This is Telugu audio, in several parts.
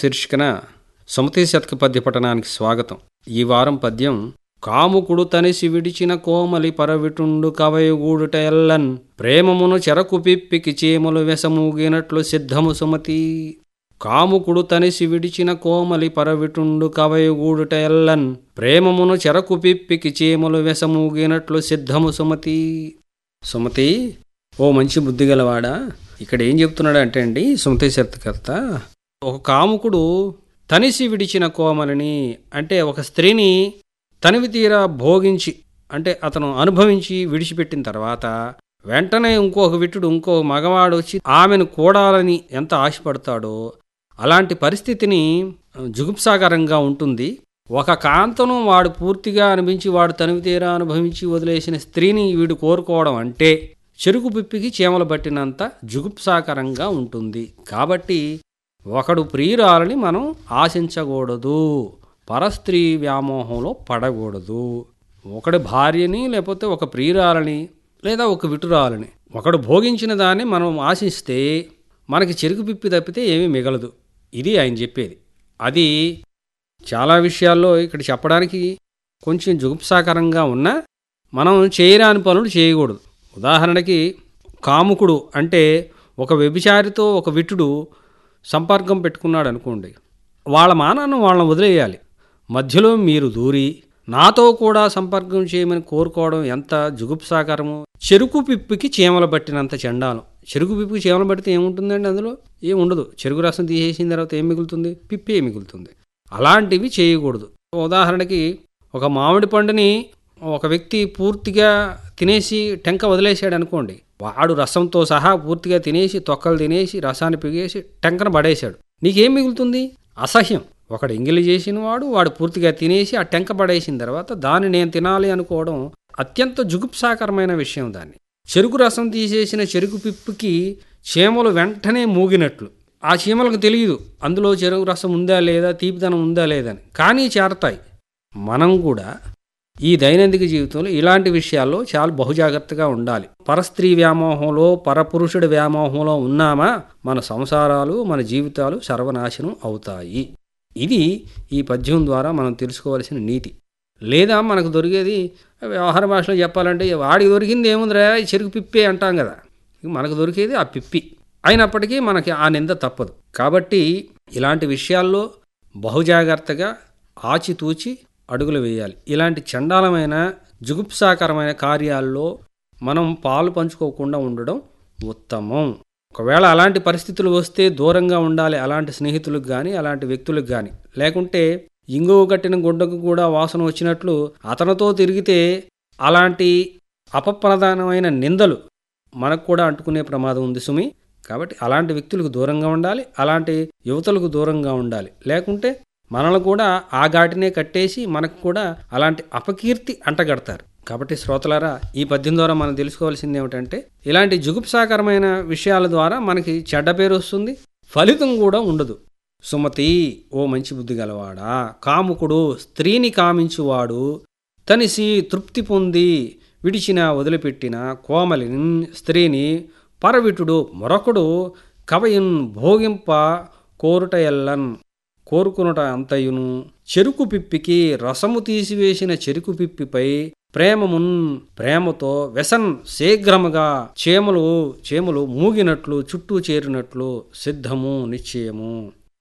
శీర్షికన సుమతి శతక పద్య పఠనానికి స్వాగతం ఈ వారం పద్యం కాముకుడు తనిసి విడిచిన కోమలి పరవిటుండు కవయగూడుట ఎల్లన్ ప్రేమమును చెరకు పిప్పికి చీమలు వెసమూగినట్లు సిద్ధము సుమతి కాముకుడు తనిసి విడిచిన కోమలి పరవిటుండు కవయగూడుట ఎల్లన్ ప్రేమమును చెరకు పిప్పికి చీమలు వెసమూగినట్లు సిద్ధము సుమతి సుమతి ఓ మంచి బుద్ధి గలవాడా ఇక్కడ ఏం చెప్తున్నాడు అంటే అండి సుమతి శరత్కర్త ఒక కాముకుడు తనిసి విడిచిన కోమలిని అంటే ఒక స్త్రీని తనివి తీరా భోగించి అంటే అతను అనుభవించి విడిచిపెట్టిన తర్వాత వెంటనే ఇంకొక విట్టుడు ఇంకో మగవాడు వచ్చి ఆమెను కూడాలని ఎంత ఆశపడతాడో అలాంటి పరిస్థితిని జుగుప్సాకరంగా ఉంటుంది ఒక కాంతను వాడు పూర్తిగా అనిపించి వాడు తనివి తీరా అనుభవించి వదిలేసిన స్త్రీని వీడు కోరుకోవడం అంటే చెరుకు పిప్పికి చీమలు పట్టినంత జుగుప్సాకరంగా ఉంటుంది కాబట్టి ఒకడు ప్రియురాలని మనం ఆశించకూడదు పరస్త్రీ వ్యామోహంలో పడకూడదు ఒకడి భార్యని లేకపోతే ఒక ప్రియురాలని లేదా ఒక విటురాలని ఒకడు భోగించిన దాన్ని మనం ఆశిస్తే మనకి చెరుకు పిప్పి తప్పితే ఏమీ మిగలదు ఇది ఆయన చెప్పేది అది చాలా విషయాల్లో ఇక్కడ చెప్పడానికి కొంచెం జుగుప్సాకరంగా ఉన్నా మనం చేయరాని పనులు చేయకూడదు ఉదాహరణకి కాముకుడు అంటే ఒక వ్యభిచారితో ఒక విటుడు సంపర్కం పెట్టుకున్నాడు అనుకోండి వాళ్ళ మానాన్ని వాళ్ళని వదిలేయాలి మధ్యలో మీరు దూరి నాతో కూడా సంపర్కం చేయమని కోరుకోవడం ఎంత జుగుప్సాకరము చెరుకు పిప్పికి చీమలు పట్టినంత చండాలం చెరుకు పిప్పికి చీమలు పడితే ఏముంటుందండి అందులో ఏం ఉండదు చెరుకు రసం తీసేసిన తర్వాత ఏం మిగులుతుంది పిప్పి మిగులుతుంది అలాంటివి చేయకూడదు ఉదాహరణకి ఒక మామిడి పండుని ఒక వ్యక్తి పూర్తిగా తినేసి టెంక వదిలేసాడు అనుకోండి వాడు రసంతో సహా పూర్తిగా తినేసి తొక్కలు తినేసి రసాన్ని పిగేసి టెంకను పడేశాడు నీకేం మిగులుతుంది అసహ్యం ఒకడు ఎంగిలి చేసిన వాడు వాడు పూర్తిగా తినేసి ఆ టెంక పడేసిన తర్వాత దాన్ని నేను తినాలి అనుకోవడం అత్యంత జుగుప్సాకరమైన విషయం దాన్ని చెరుకు రసం తీసేసిన చెరుకు పిప్పుకి చీమలు వెంటనే మూగినట్లు ఆ చీమలకు తెలియదు అందులో చెరుకు రసం ఉందా లేదా తీపిదనం ఉందా లేదని కానీ చేరతాయి మనం కూడా ఈ దైనందిక జీవితంలో ఇలాంటి విషయాల్లో చాలా బహుజాగ్రత్తగా ఉండాలి పరస్త్రీ వ్యామోహంలో పరపురుషుడి వ్యామోహంలో ఉన్నామా మన సంసారాలు మన జీవితాలు సర్వనాశనం అవుతాయి ఇది ఈ పద్యం ద్వారా మనం తెలుసుకోవాల్సిన నీతి లేదా మనకు దొరికేది వ్యవహార భాషలో చెప్పాలంటే వాడికి దొరికింది ఏముందిరా చెరుకు పిప్పే అంటాం కదా మనకు దొరికేది ఆ పిప్పి అయినప్పటికీ మనకి ఆ నింద తప్పదు కాబట్టి ఇలాంటి విషయాల్లో బహుజాగ్రత్తగా ఆచితూచి అడుగులు వేయాలి ఇలాంటి చండాలమైన జుగుప్సాకరమైన కార్యాల్లో మనం పాలు పంచుకోకుండా ఉండడం ఉత్తమం ఒకవేళ అలాంటి పరిస్థితులు వస్తే దూరంగా ఉండాలి అలాంటి స్నేహితులకు కానీ అలాంటి వ్యక్తులకు కానీ లేకుంటే ఇంగువ కట్టిన గుడ్డకు కూడా వాసన వచ్చినట్లు అతనితో తిరిగితే అలాంటి అపప్రధానమైన నిందలు మనకు కూడా అంటుకునే ప్రమాదం ఉంది సుమి కాబట్టి అలాంటి వ్యక్తులకు దూరంగా ఉండాలి అలాంటి యువతలకు దూరంగా ఉండాలి లేకుంటే మనల్ని కూడా ఆ ఘాటినే కట్టేసి మనకు కూడా అలాంటి అపకీర్తి అంటగడతారు కాబట్టి శ్రోతలారా ఈ పద్యం ద్వారా మనం తెలుసుకోవాల్సింది ఏమిటంటే ఇలాంటి జుగుప్సాకరమైన విషయాల ద్వారా మనకి చెడ్డ పేరు వస్తుంది ఫలితం కూడా ఉండదు సుమతి ఓ మంచి బుద్ధి గలవాడా కాముకుడు స్త్రీని కామించువాడు తనిసి తృప్తి పొంది విడిచిన వదిలిపెట్టిన కోమలిని స్త్రీని పరవిటుడు మరొకడు కవయున్ భోగింప కోరుట ఎల్లన్ కోరుకునుట అంతయును చెరుకు పిప్పికి రసము తీసివేసిన చెరుకు పిప్పిపై ప్రేమమున్ ప్రేమతో వ్యసన్ శీఘ్రముగా చేమలు చేమలు మూగినట్లు చుట్టూ చేరినట్లు సిద్ధము నిశ్చయము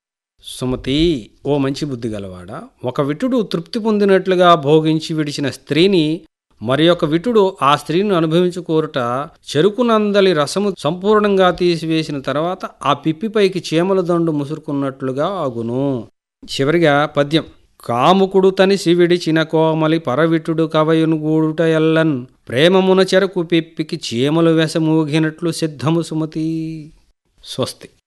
సుమతి ఓ మంచి బుద్ధి గలవాడా ఒక విటుడు తృప్తి పొందినట్లుగా భోగించి విడిచిన స్త్రీని మరి ఒక విటుడు ఆ స్త్రీని అనుభవించుకోరుట చెరుకునందలి రసము సంపూర్ణంగా తీసివేసిన తర్వాత ఆ పిప్పిపైకి చీమల దండు ముసురుకున్నట్లుగా అగును చివరిగా పద్యం కాముకుడు తనిసి విడిచిన కోమలి పరవిటుడు కవయును గూడుట ఎల్లన్ ప్రేమమున చెరకు పిప్పికి చీమలు వెసమూగినట్లు సిద్ధము సుమతి స్వస్తి